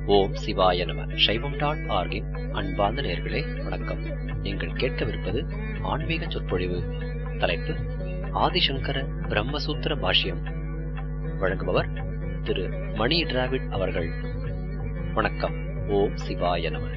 ஓம் சிவாய நம சைவம் டாட் ஆர்கின் அன்பார்ந்த நேர்களே வணக்கம் நீங்கள் கேட்கவிருப்பது ஆன்மீக சொற்பொழிவு தலைப்பு ஆதிசங்கர பிரம்மசூத்திர பாஷ்யம் வழங்குபவர் திரு மணி டிராவிட் அவர்கள் வணக்கம் ஓம் சிவாய நம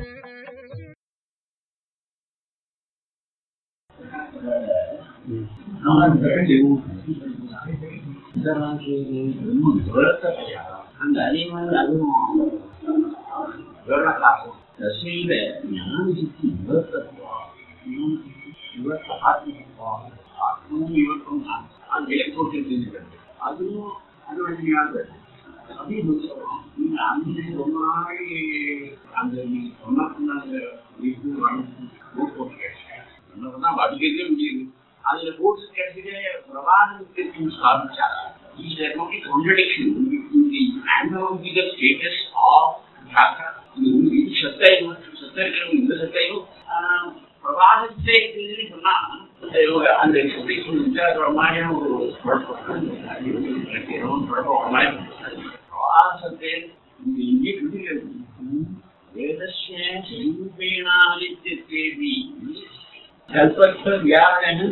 அந்த அறிவால் அதுவும் விவரக்காகும் தசையில ஞானசித்தி விவரத்தத்துவம் விவரத்தை ஆத்மத்துவம் ஆத்மமும் இவருக்கும் தான் அது ஏற்பட்டு அதுவும் அது வழியாக அப்படியே சொல்லுவோம் நீங்க அந்த ரொம்ப நாள் அந்த நீங்க சொன்னா அந்த வீட்டு போட்டு சொன்னதான் அடிக்கிறதே முடியுது அதுல போட்டு கிடைச்சதே பிரபாகரத்திற்கு ஆரம்பிச்சாங்க is there not a contradiction between the analogical status of Shastra? இது சத்தையும் சத்தை இருக்கிறவங்க இந்த சத்தையும் பிரபாகத்தை சொன்னா அந்த சத்தை சொல்லிட்டு அதோட மாதிரியான ஒரு குழப்பம் எனக்கு ஏதோ குழப்பம் மாதிரி பிரபாசத்தை இங்கே சொல்லுகிறது வேதஸ்ய ரூபேணாதித்யேவி கல்பத்த வியாரண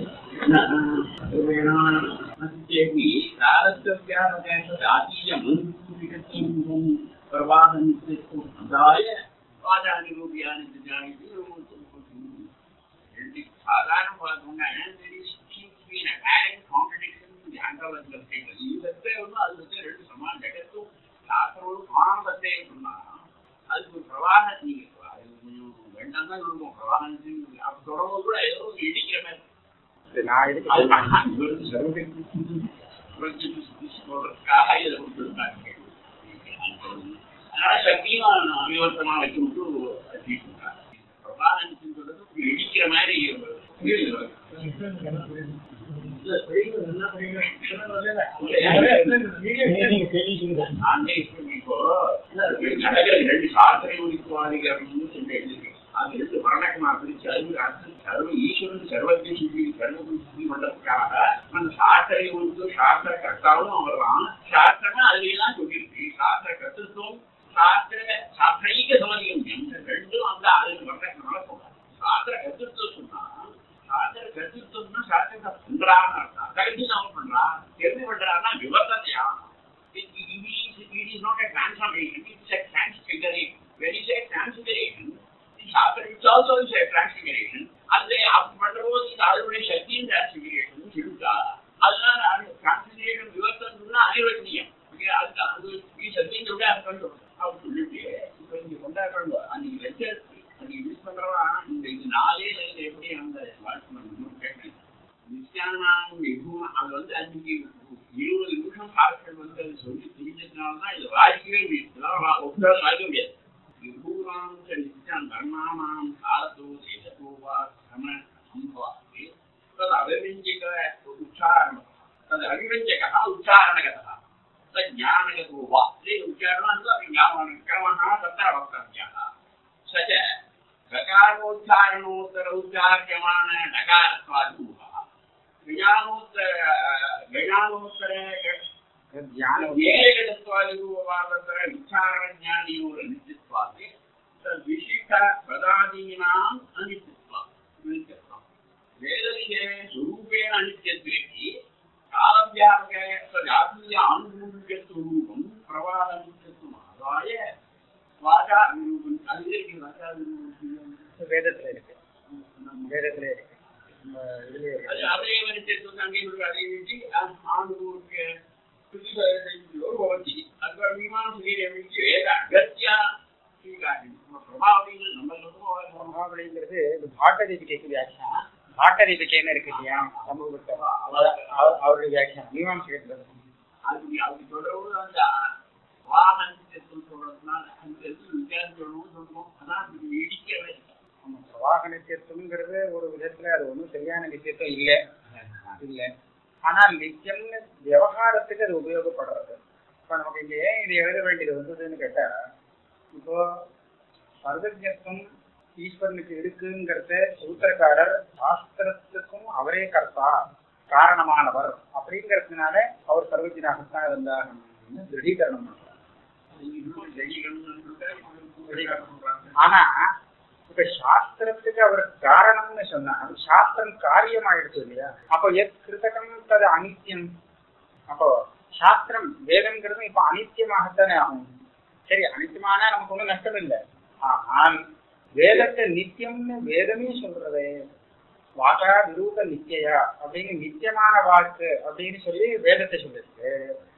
தேவி ஆதீயம் பிரபாதனித்தாய வாதானிரூபியான சாதாரண பார்த்தோம்னா ரெண்டு சமான் ஜகத்தும் சாஸ்திரோடு மானபத்தை சொன்னா அதுக்கு ஒரு பிரவாகம் நீங்க அது கொஞ்சம் வேண்டாம் தான் இருக்கும் பிரவாகம் அப்ப தொடர்பு கூட ஏதோ இடிக்கிற மாதிரி நான் எதுக்கு அதனால சக்தியும் அவிவர்த்தமா வச்சு விட்டு பிரபாகரன் சொல்றது இடிக்கிற மாதிரி ரெண்டு சாஸ்திர ஒழிப்புவாதிகள் அப்படின்னு சொல்லி எழுதிருக்கேன் அது ரெண்டு வர்ணக்கமா பிரிச்சு அது சர்வ ஈஸ்வரன் சர்வஜ சுத்தி சர்வ சுத்தி பண்றதுக்காக அந்த சாஸ்திரை ஒழிப்பு சாஸ்திர கர்த்தாவும் அவர் தான் சாஸ்திரமா அதுலாம் சொல்லியிருக்கு சாஸ்திர கர்த்தத்துவம் சாஸ்திர சாஸ்திரைக சமதிகம் ரெண்டும் அந்த அதுக்கு வர்ணக்கனால சொல்றாங்க சாஸ்திர கர்த்தத்துவம் சொன்னா சாஸ்திர கர்த்தத்துவம்னா சாஸ்திரத்தை பண்றான்னு அர்த்தம் கருத்து நாம பண்றா எது பண்றாருன்னா விவரத்தையா It, it, is, it is not a transformation, it's a transfiguration. When you say transfiguration, it's also is a transfiguration. அது அப்படி பண்றபோது இது அதனுடைய சக்தியின் டிரான்ஸ்பிகரேஷன் சொல்லிட்டா அதனால டிரான்ஸ்பிகரேஷன் விவரத்தம்னா அனிர்வச்சனியம் அது அது சக்தியின் விட அர்த்தம் அப்படி சொல்லிட்டு இப்ப இங்க கொண்டாடுறாங்க அன்னைக்கு லெக்சர் அன்னைக்கு யூஸ் பண்றவா இந்த இது நாலே லைன் எப்படி அந்த வாழ்க்கை கேட்டேன் நித்யானம் எதுவும் அது வந்து அன்னைக்கு இருபது நிமிஷம் சாஸ்திரம் வந்து அது சொல்லி தெரிஞ்சதுனாலதான் இது வாசிக்கவே முடியாது ஒன்றாலும் வாசிக்க முடியாது விபூராம் நித்யான் தர்மானாம் காலத்தோ சேதத்தோ வா சம சம்பவாதி தது அவிரஞ்சக உச்சாரணம் தது அவிரஞ்சகா உச்சாரணகதா தத் ஞானகதோ வா இதே உச்சாரணம் அது ஞான கிரமணா தத்திர வக்தவ்யः स च गकारोच्चारणोत्तर उच्चार्यमाण नकारत्वादिमुखः गजानोत्तर गजानोत्तर ज्ञानत्वादिरूपवादतर विचारणज्ञानियोर नित्यत्वात् तद्विशिष्ट पदादीनाम् अनित्यत्वात् नित्यत्वम् वेदस्य स्वरूपेण अनित्यत्वेपि कालव्यापक तदात्मीय आनुभूतिकस्वरूपं प्रवादनित्यत्वमादाय வாசா விரூபம் அது இருக்கு வாசா விரூபம் வேதத்துல இருக்கு வேதத்துல இருக்கு நம்ம இதுலயே அது இருக்கு அதே மனுஷத்துக்கு அங்கே இருக்கு அதே வச்சு ஆணுக்கு भवति अथवा मीमांसकीयमिति वेद अगत्या स्वीकार्यं प्रभावங்கள் நம்ம சொல்லுவோம் மகாபலிங்கிறது இந்த பாட்டதீபிகைக்கு வியாக்கியானம் பாட்டதீபிகைன்னு இருக்கு இல்லையா சமூகத்தை அவ- அவருடைய வியாக்கியானம் மீமாம்சகத்துல அது அது தொடர்பு அந்த வாகனத்தை சொல்றதுனால அந்த வித்தியாசம் சொல்லணும் சொல்லுவோம் ஆனால் அது இடிக்கவே இல்லை ஆமா, பிரவாக நித்தியத்துவங்கிறது ஒரு விதத்துல அது ஒன்றும் சரியான நித்தியத்துவம் இல்லை இல்லை ஆனால் நித்தியம்னு விவகாரத்துக்கு அது உபயோகப்படுறது இப்ப நமக்கு இங்க ஏன் இது எழுத வேண்டியது வந்ததுன்னு கேட்டா இப்போ சர்வஜத்துவம் ஈஸ்வரனுக்கு இருக்குங்கிறத சூத்திரக்காரர் சாஸ்திரத்துக்கும் அவரே கர்த்தா காரணமானவர் அப்படிங்கிறதுனால அவர் சர்வஜனாகத்தான் இருந்தார் திருடீகரணம் பண்றார் இன்னும் ஜெயிக்கணும்னு சொல்லிட்டு ஆனா இப்ப சாஸ்திரத்துக்கு அவர் காரணம்னு சொன்னா சாஸ்திரம் காரியமாயிடுச்சு இல்லையா அப்போ எத் கிருதகம் தது அனித்தியம் அப்போ சாஸ்திரம் வேதம்ங்கிறது இப்ப அனித்தியமாகத்தானே ஆகும் சரி அனித்தியமானா நமக்கு ஒண்ணும் நஷ்டம் இல்லை ஆனால் வேதத்தை நித்தியம்னு வேதமே சொல்றதே வாகா விரூப நித்தியா அப்படின்னு நித்தியமான வாக்கு அப்படின்னு சொல்லி வேதத்தை சொல்லிருக்கு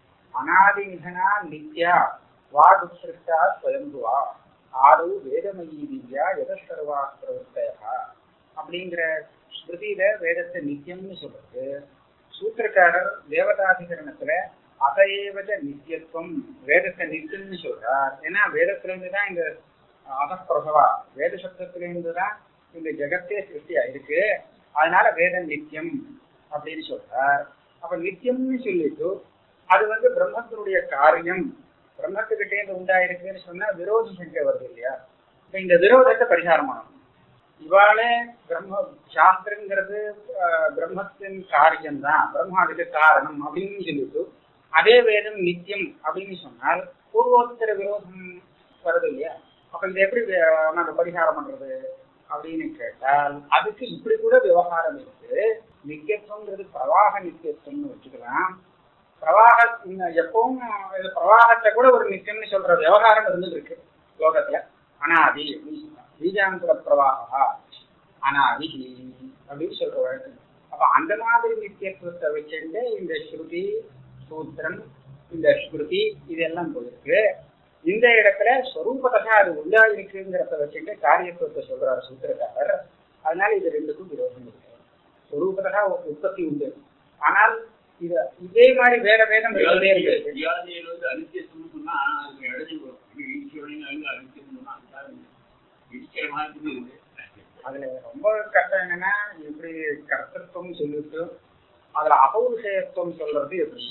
அனாதி நிகனா நித்யா வாகுசிருஷ்டா ஸ்வயம்புவா ஆறு வேதமயி திவ்யா எதர்வா பிரவர்த்தயா அப்படிங்கிற ஸ்ருதியில வேதத்தை நித்தியம்னு சொல்றது சூத்திரக்காரர் தேவதாதிகரணத்துல அதையேவத நித்தியத்துவம் வேதத்தை நித்தியம்னு சொல்றார் ஏன்னா வேதத்துல இருந்து தான் இந்த அதப்பிரசவா வேத சப்தத்துல இருந்து தான் இந்த ஜெகத்தே சிருஷ்டியா இருக்கு அதனால வேதம் நித்தியம் அப்படின்னு சொல்றார் அப்ப நித்தியம்னு சொல்லிட்டு அது வந்து பிரம்மத்தினுடைய காரியம் பிரம்மத்துக்கிட்டே இருந்து உண்டாயிருக்குன்னு சொன்னா விரோத சங்கை வருது இல்லையா இப்ப இந்த விரோதத்தை பரிகாரம் பண்ணணும் இவாளே பிரம்ம சாஸ்திரங்கிறது அஹ், பிரம்மத்தின் காரியம் தான் பிரம்மா அதுக்கு காரணம் அப்படின்னு சொல்லிட்டு அதே வேதம் நித்தியம் அப்படின்னு சொன்னால் பூர்வோத்தர விரோதம் வருது இல்லையா அப்ப இதை எப்படி வே- நம்ம பரிகாரம் பண்றது அப்படின்னு கேட்டால் அதுக்கு இப்படி கூட விவகாரம் இருக்கு நித்தியத்துவங்கிறது பிரவாக நித்தியத்துவம்னு வச்சுக்கலாம் பிரவாக இன்னும் எப்பவும் இது பிரவாகத்தை கூட ஒரு நித்தியம்னு சொல்ற விவகாரம் இருந்துட்டு இருக்கு லோகத்துல அனாதி அப்படின்னு சொல்றாங்க. பீஜாந்தர பிரவாகா அனாதி அப்படின்னு சொல்ற வழக்கு அப்ப அந்த மாதிரி நித்தியத்துவத்தை வச்சுட்டு இந்த ஸ்ருதி சூத்திரம் இந்த ஸ்மிருதி இதெல்லாம் போயிருக்கு இந்த இடத்துல ஸ்வரூபத்தக அது உண்டா இருக்குங்கிறத வச்சுட்டு காரியத்துவத்தை சொல்றாரு சூத்திரக்காரர் அதனால இது ரெண்டுக்கும் விரோதம் இருக்கு ஸ்வரூபத்தக உற்பத்தி உண்டு ஆனால் இது இதே மாதிரி வேற வேதம் இருந்தே இருக்கு வியாதியில் வந்து அனித்தியத்துவம் சொன்னா அதுக்கு இடது வரும். இது ஈஸ்வரன் வந்து அனித்தியம் சொன்னா அதுதான் இடிக்கிற மாதிரி இருக்கு அதுல ரொம்ப கஷ்டம் என்னன்னா இப்படி கர்த்தத்துவம் சொல்லிட்டு அதுல அபௌருஷயத்துவம் சொல்றது எப்படி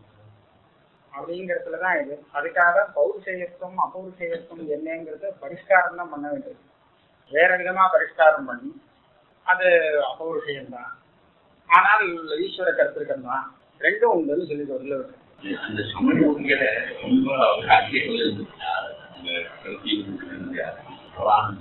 அப்படிங்கிறதுலதான் இது அதுக்காக பௌருஷயத்துவம் அபௌருஷயத்துவம் என்னங்கிறத பரிஷ்காரம் தான் பண்ண வேண்டியது வேற விதமா பரிஷ்காரம் பண்ணி அது அபௌருஷயம் தான் ஆனால் ஈஸ்வர கருத்திருக்கம் தான் ரெண்டும் உண்டுன்னு சொல்லி சொல்ல விட்டு அந்த சமூகங்களை ரொம்ப காட்சிகள் இருந்தார் அந்த கருத்தியில் பிரவாகம்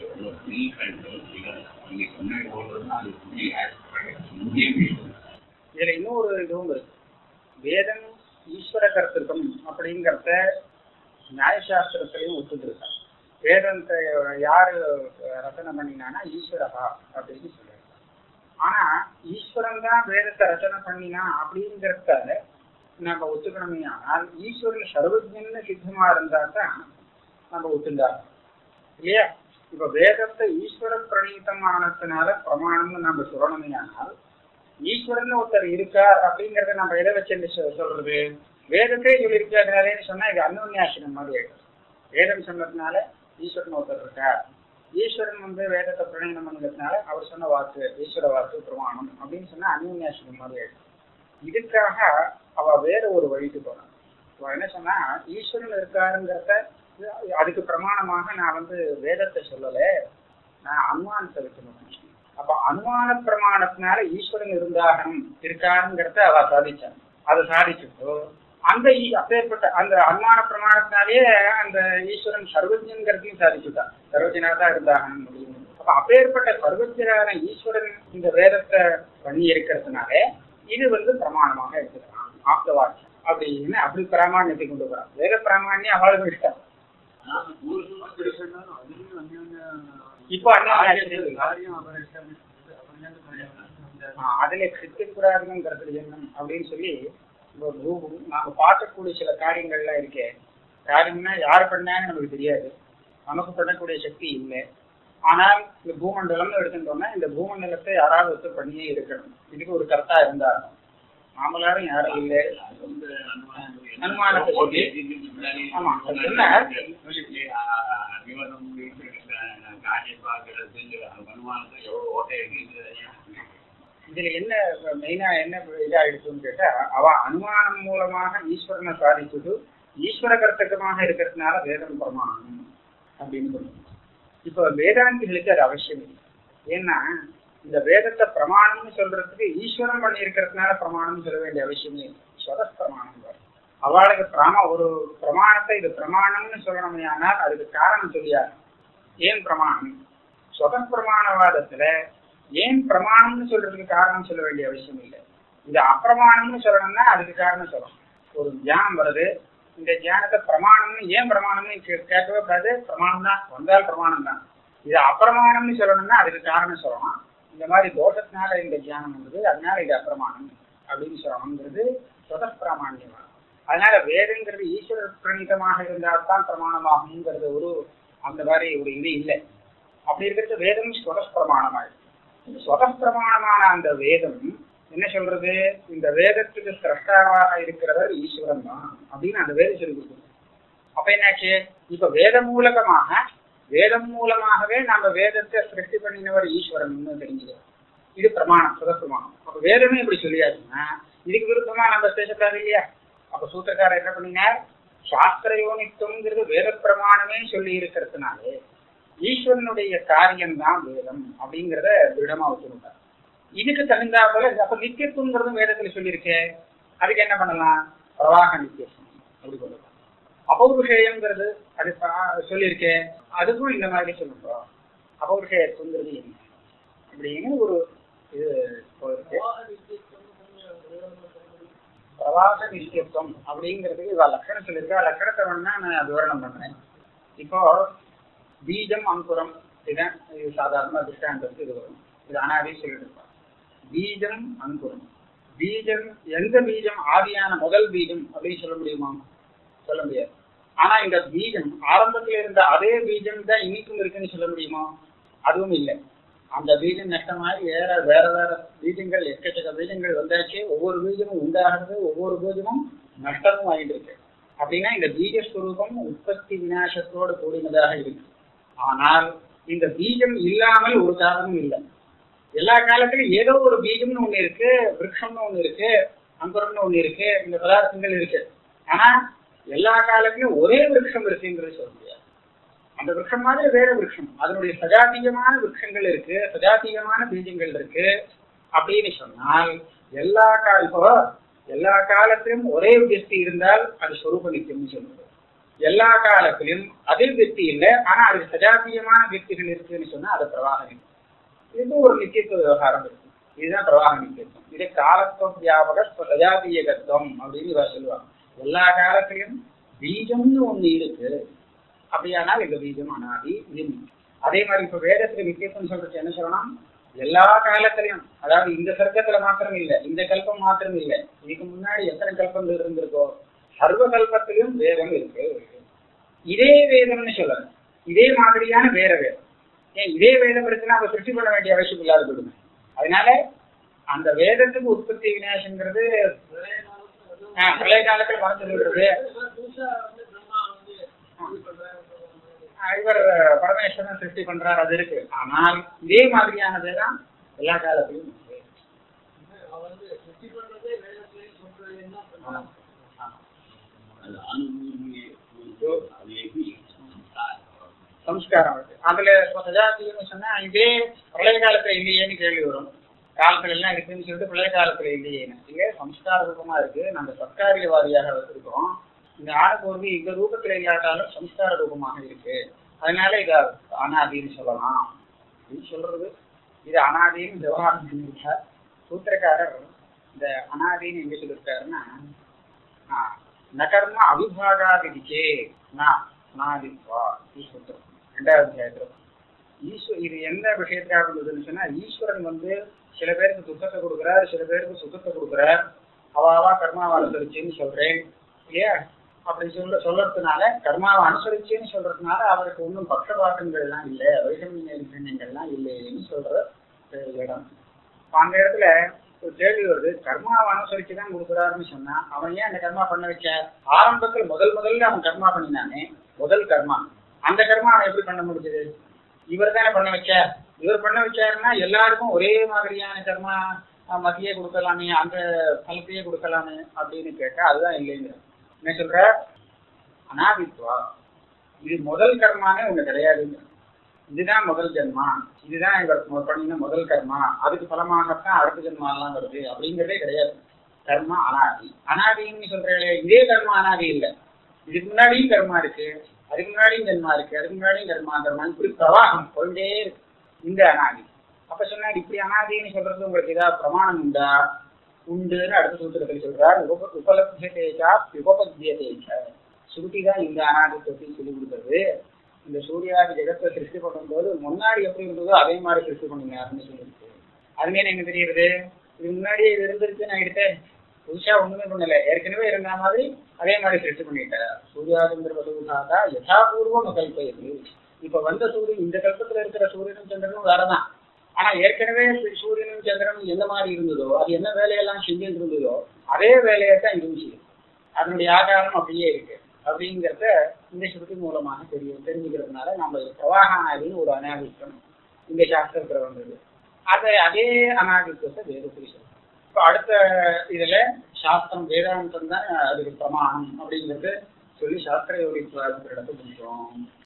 நீங்க முன்னாடி போடுறதுனா அது புதிய இந்திய வீடு இதுல இன்னொரு இதுவும் இருக்கு வேதம் ஈஸ்வர கருத்திருக்கம் அப்படிங்கிறத நியாயசாஸ்திரத்திலையும் ஒத்துக்கிருக்காங்க வேதத்தை யாரு ரச்சனை பண்ணினானா ஈஸ்வரகா அப்படின்னு சொல்றாரு ஆனா ஈஸ்வரன் தான் வேதத்தை ரச்சனை பண்ணினா அப்படிங்கிறத நம்ம ஒத்துக்கணுமே ஆனால் ஈஸ்வரன் சர்வஜன்னு சித்தமா இருந்தா தான் நம்ம ஒத்துண்டாங்க இல்லையா இப்ப வேதத்தை ஈஸ்வர பிரணீதமானதுனால பிரமாணம்னு நம்ம சொல்லணுமே ஆனால் ஈஸ்வரன் ஒருத்தர் இருக்கார் அப்படிங்கறத நம்ம எதை வச்சு சொ- சொல்றது வேதத்தை சொல்லியிருக்காருன்னு சொன்னா இது அன்னோன்யாசனம் மாதிரி ஆயிடும் வேதம் சொன்னதுனால ஈஸ்வரன் ஒருத்தர் இருக்கார் ஈஸ்வரன் வந்து வேதத்தை பிரணயம் பண்ணதுனால அவர் சொன்ன வாக்கு ஈஸ்வர வாக்கு பிரமாணம் அப்படின்னு சொன்னா அன்னோன்யாசனம் மாதிரி ஆயிடும் இதுக்காக அவ வேற ஒரு வழிக்கு போறான் அவ என்ன சொன்னா ஈஸ்வரன் இருக்காருங்கிறத அதுக்கு பிரமாணமாக நான் வந்து வேதத்தை சொல்லல நான் அனுமானத்தை வைக்கணும் அப்ப அனுமான பிரமாணத்தினால ஈஸ்வரன் இருந்தாகணும் இருக்காருங்கிறத அவ சாதிச்சான் அதை சாதிச்சுட்டு அந்த ஈ- அப்பேற்பட்ட அந்த அனுமான பிரமாணத்தினாலேயே அந்த ஈஸ்வரன் சர்வஜன்கிறதையும் சாதிச்சுட்டான் சர்வஜனா தான் இருந்தாகணும் அப்படின்னு அப்ப அப்பேற்பட்ட சர்வஜனான ஈஸ்வரன் இந்த வேதத்தை பண்ணி இருக்கிறதுனால இது வந்து பிரமாணமாக எடுத்துக்கலாம் ஆப்த வாக்கியம் அப்படின்னு அப்படி பிராமணியத்தை கொண்டு போறான் வேத பிராமணியம் அவளுக்கு இஷ்டம் இப்போ அண்ணன் ஆ, அதுல கிருத்திபுராதனங்கிறது என்ன அப்படின்னு சொல்லி இப்போ பூ- நாம பார்க்கக்கூடிய சில காரியங்கள்லாம் இருக்கே காரியம்னா யார் பண்ணான்னு நமக்கு தெரியாது நமக்கு பண்ணக்கூடிய சக்தி இல்லை ஆனால் இந்த பூமண்டலம்னு எடுத்துட்டோம்னா இந்த பூமண்டலத்தை யாராவது ஒருத்தர் பண்ணியே இருக்கணும் இதுக்கு ஒரு கர்த்தா இருந்தார் நாமளாரும் யாரும் இல்லை அனுமானத்தை சொல்லி ஆமா, அது சொன்னார். இதுல என்ன மெயினா என்ன இதாயிடுச்சுன்னு கேட்டா அவ அனுமானம் மூலமாக ஈஸ்வரனை சாதிச்சது ஈஸ்வர கர்த்தகமாக இருக்கிறதுனால வேதம் பிரமாணம் அப்படின்னு சொல்லுங்க இப்ப வேதாந்திகளுக்கு அது அவசியம் இல்லை ஏன்னா இந்த வேதத்தை பிரமாணம்னு சொல்றதுக்கு ஈஸ்வரன் பண்ணி இருக்கிறதுனால பிரமாணம்னு சொல்ல வேண்டிய அவசியமே இல்லை ஸ்வத பிரமாணம் வரும் அவளுக்கு பிரமா ஒரு பிரமாணத்தை இது பிரமாணம்னு சொல்லணுமே ஆனால் அதுக்கு காரணம் சொல்லியாரு ஏன் பிரமாணம் சொத பிரமாணவாதத்துல ஏன் பிரமாணம்னு சொல்றதுக்கு காரணம் சொல்ல வேண்டிய அவசியம் இல்லை இது அப்பிரமாணம்னு சொல்லணும்னா அதுக்கு காரணம் சொல்லணும் ஒரு தியானம் வருது இந்த தியானத்தை பிரமாணம்னு ஏன் பிரமாணம்னு கே- கேட்கவே கூடாது பிரமாணம் தான் வந்தால் பிரமாணம் தான் இது அப்பிரமாணம்னு சொல்லணும்னா அதுக்கு காரணம் சொல்லலாம் இந்த மாதிரி தோஷத்தினால இந்த தியானம் வந்தது அதனால இது அப்பிரமாணம் அப்படின்னு சொல்லணுங்கிறது சொத பிராமாண்யமா அதனால வேதங்கிறது ஈஸ்வர பிரணீதமாக இருந்தால் தான் பிரமாணமாகுங்கிறது ஒரு அந்த மாதிரி ஒரு இது இல்லை அப்படி இருக்கிறது வேதம் ஸ்வதப்பிரமாணமாயிருக்கு ஸ்வதப்பிரமாணமான அந்த வேதம் என்ன சொல்றது இந்த வேதத்துக்கு சிரஷ்டாவாக இருக்கிறவர் ஈஸ்வரன் தான் அப்படின்னு அந்த வேதம் சொல்லி கொடுக்குது அப்ப என்னாச்சு இப்ப வேத மூலகமாக வேதம் மூலமாகவே நம்ம வேதத்தை சிருஷ்டி பண்ணினவர் ஈஸ்வரன் தெரிஞ்சுக்கிறோம் இது பிரமாணம் சுதப்பிரமாணம் அப்ப வேதமே இப்படி சொல்லியாச்சுன்னா இதுக்கு விருப்பமா நம்ம பேசக்கூடாது இல்லையா அப்ப சூத்திரக்காரர் என்ன பண்ணினார் சாஸ்திர யோனித்துவங்கிறது வேத பிரமாணமே சொல்லி இருக்கிறதுனாலே ஈஸ்வரனுடைய காரியம்தான் வேதம் அப்படிங்கிறத திருடமா வச்சுருந்தார் இதுக்கு தகுந்தா போல அப்ப நித்தியத்துவங்கிறதும் வேதத்துல சொல்லியிருக்கே அதுக்கு என்ன பண்ணலாம் பிரவாக நித்தியத்துவம் அப்படி சொல்லலாம் அபௌருஷேயம்ங்கிறது அது பா- சொல்லியிருக்கேன் அதுக்கும் இந்த மாதிரி சொல்லுறோம் அபௌருஷேயத்துவங்கிறது என்ன அப்படின்னு ஒரு இது போயிருக்கு பிரவாக நித்தியத்துவம் அப்படிங்கிறதுக்கு இவ லட்சணம் சொல்லியிருக்கா லட்சணத்தை வேணா நான் விவரணம் பண்றேன் இப்போ பீஜம் அங்குரம் இதுதான் இது சாதாரண திருஷ்டாந்தத்துக்கு இது வரும் இது அனாதி சொல்லிட்டு இருப்பாங்க பீஜம் அங்குரம் பீஜம் எந்த பீஜம் ஆதியான முதல் பீஜம் அப்படின்னு சொல்ல முடியுமா சொல்ல முடியாது ஆனா இந்த பீஜம் ஆரம்பத்துல இருந்த அதே பீஜம் தான் இன்னைக்கும் இருக்குன்னு சொல்ல முடியுமா அதுவும் இல்லை அந்த பீஜம் நஷ்டமாகி வேற வேற வேற பீஜங்கள் எக்கச்சக்க பீஜங்கள் வந்தாச்சு ஒவ்வொரு பீஜமும் உண்டாகிறது ஒவ்வொரு பீஜமும் நஷ்டமும் ஆகிட்டு இருக்கு அப்படின்னா இந்த பீஜஸ்வரூபம் உற்பத்தி விநாசத்தோடு கூடினதாக இருக்கு ஆனால் இந்த பீஜம் இல்லாமல் ஒரு காரணமும் இல்லை எல்லா காலத்திலும் ஏதோ ஒரு பீஜம்னு ஒண்ணு இருக்கு விருட்சம்னு ஒண்ணு இருக்கு அங்குரம்னு ஒண்ணு இருக்கு இந்த பதார்த்தங்கள் இருக்கு ஆனா எல்லா காலத்திலும் ஒரே விருட்சம் இருக்குங்கிறது சொல்ல முடியாது அந்த விருட்சம் மாதிரி வேற விருட்சம் அதனுடைய சஜாத்தியமான விருட்சங்கள் இருக்கு சஜாத்தியமான பீஜங்கள் இருக்கு அப்படின்னு சொன்னால் எல்லா கா இப்போ எல்லா காலத்திலும் ஒரே வியக்தி இருந்தால் அது சொரூப நித்தியம்னு சொல்லுது எல்லா காலத்திலும் அதே வியக்தி இல்லை ஆனா அதுக்கு சஜாத்தியமான வியக்திகள் இருக்குன்னு சொன்னா அது பிரவாக நித்தியம் இது ஒரு நித்தியத்துவ விவகாரம் இருக்கு இதுதான் பிரவாக நித்தியத்துவம் இது காலத்துவம் வியாபக சஜாத்தியகத்துவம் அப்படின்னு இவர் சொல்லுவாங்க எல்லா காலத்திலும் பீஜம்னு ஒண்ணு இருக்கு அப்படியானால் இந்த பீஜம் அனாதி இது நித்தியம். அதே மாதிரி இப்ப வேதத்துல நித்தியத்துவம் சொல்றது என்ன சொல்லணும் எல்லா காலத்திலையும் அதாவது இந்த சர்க்கத்துல மாத்திரம் இல்ல இந்த கல்பம் மாத்திரம் இல்ல இதுக்கு முன்னாடி எத்தனை கல்பங்கள் இருந்திருக்கோ சர்வ கல்பத்திலும் வேதம் இருக்கு இதே வேதம்னு சொல்லணும் இதே மாதிரியான வேற வேதம் ஏன் இதே வேதம் இருக்குன்னா அப்ப சிருஷ்டி பண்ண வேண்டிய அவசியம் இல்லாத போயிடுமே அதனால அந்த வேதத்துக்கு உற்பத்தி விநாசங்கிறது ஆஹ், பிரளய காலத்துல மறந்து விடுறது ஆஹ், இவர் பரமேஸ்வரன் சிருஷ்டி பண்றார் அது இருக்கு ஆனால் இதே மாதிரியானது தான் எல்லா காலத்திலும் இருக்கு. ஆமா. ஆமா. அது அனுபூமியை அது எப்படி சம்ஸ்காரம் இருக்கு அதுல இப்ப சஜாத்தியம்னு சொன்னா இதே பிரளய காலத்துல இல்லையேன்னு கேள்வி வரும் காலத்துல எல்லாம் இருக்குன்னு சொல்லிட்டு பிரளய காலத்துல இல்லையேன்னு இல்ல சம்ஸ்கார ரூபமா இருக்கு நம்ம சர்க்காரிய வாரியாக இருக்கோம் இந்த ஆணுபூர்வி இந்த ரூபத்துல இல்லாட்டாலும் சம்ஸ்கார ரூபமாக இருக்கு அதனால இத அனாதின்னு சொல்லலாம் அப்படின்னு சொல்றது இது அனாதின்னு விவகாரம் பண்ணியிருக்கார் சூத்திரக்காரர் இந்த அனாதின்னு எங்க சொல்லியிருக்காருன்னா ஆஹ், நகர்ம அவிபாகாதிக்கே நான் அனாதித்வா ஈஸ்வரம் ரெண்டாவது அத்தியாயத்துல ஈஸ்வ இது எந்த விஷயத்துக்காக இருந்ததுன்னு சொன்னா ஈஸ்வரன் வந்து சில பேருக்கு துக்கத்தை கொடுக்குறார் சில பேருக்கு சுகத்தை கொடுக்குறார் அவாவா கர்மாவை அனுசரிச்சுன்னு சொல்றேன் இல்லையா அப்படி சொல்ல சொல்றதுனால கர்மாவை அனுசரிச்சுன்னு சொல்றதுனால அவருக்கு ஒன்றும் பக்ஷபாட்டங்கள்லாம் இல்லை வைஷமியங்கள்லாம் இல்லைன்னு சொல்ற ஒரு இடம் இப்ப அந்த இடத்துல ஒரு கேள்வி வருது கர்மாவை அனுசரிச்சு தான் கொடுக்குறாருன்னு சொன்னா அவன் ஏன் அந்த கர்மா பண்ண வச்ச ஆரம்பத்தில் முதல் முதல்ல அவன் கர்மா பண்ணினானே முதல் கர்மா அந்த கர்மா அவன் எப்படி பண்ண முடிஞ்சது இவர் தானே பண்ண வச்சார் இவர் பண்ண வச்சாருன்னா எல்லாருக்கும் ஒரே மாதிரியான கர்மா அஹ், மத்தியே கொடுக்கலாமே அந்த பலத்தையே கொடுக்கலாமே அப்படின்னு கேட்டா அதுதான் இல்லைங்கிற என்ன சொல்ற அனாதித்வா இது முதல் கர்மானே ஒண்ணு கிடையாதுங்க இதுதான் முதல் ஜென்மா இதுதான் இவர் மு- பண்ணின முதல் கர்மா அதுக்கு பலமாகத்தான் அடுத்த ஜென்மாலாம் வருது அப்படிங்கிறதே கிடையாது கர்மா அனாதி அனாதின்னு சொல்றீங்களே இதே கர்மா அனாதி இல்ல இதுக்கு முன்னாடியும் கர்மா இருக்கு அதுக்கு முன்னாடியும் கர்மா இருக்கு அதுக்கு முன்னாடியும் கர்மா கர்மா இப்படி பிரவாகம் போயிட்டே இருக்கு இந்த அனாதி அப்ப சொன்னாடி இப்படி அனாதின்னு சொல்றது உங்களுக்கு ஏதாவது பிரமாணம் உண்டா உண்டுன்னு அடுத்த சூத்திரத்தில் சொல்றார் உப உபலப்தியதேச்சா உபபத்தியதேச்ச சுருட்டி தான் இந்த அனாதித்துவத்தை சொல்லி கொடுக்குறது இந்த சூர்யாதி ஜெகத்தை சிருஷ்டி பண்ணும்போது முன்னாடி எப்படி இருந்ததோ அதே மாதிரி சிருஷ்டி பண்ணினாருன்னு சொல்லியிருக்கு அதுமே என்ன தெரியுது இது முன்னாடியே இது இருந்திருக்கு நான் எடுத்தேன் புதுசா ஒண்ணுமே பண்ணல ஏற்கனவே இருந்த மாதிரி அதே மாதிரி சிருஷ்டி பண்ணிட்டார் சூர்யாதிந்திர வசூதாதா யதாபூர்வம் கல்பயது இப்ப வந்த சூரியன் இந்த கல்பத்துல இருக்கிற சூரியனும் சந்திரனும் வேறதான் ஆனா ஏற்கனவே சூரியனும் சந்திரனும் எந்த மாதிரி இருந்ததோ அது என்ன வேலையெல்லாம் செஞ்சுட்டு இருந்ததோ அதே வேலையை தான் இருந்துச்சு அதனுடைய ஆகாரம் அப்படியே இருக்கு அப்படிங்கிறத இந்த ஸ்ருதி மூலமாக தெரியும் தெரிஞ்சுக்கிறதுனால நம்ம இது பிரவாகானாதின்னு ஒரு அனாதிக்கம் இந்த சாஸ்திரத்துல வந்தது அதை அதே அனாதிக்கத்தை வேதத்தில் சொல்றோம் இப்போ அடுத்த இதுல சாஸ்திரம் வேதாந்தம் தான் அதுக்கு பிரமாணம் அப்படிங்கிறது சொல்லி சாஸ்திர யோகி இடத்துல பண்றோம்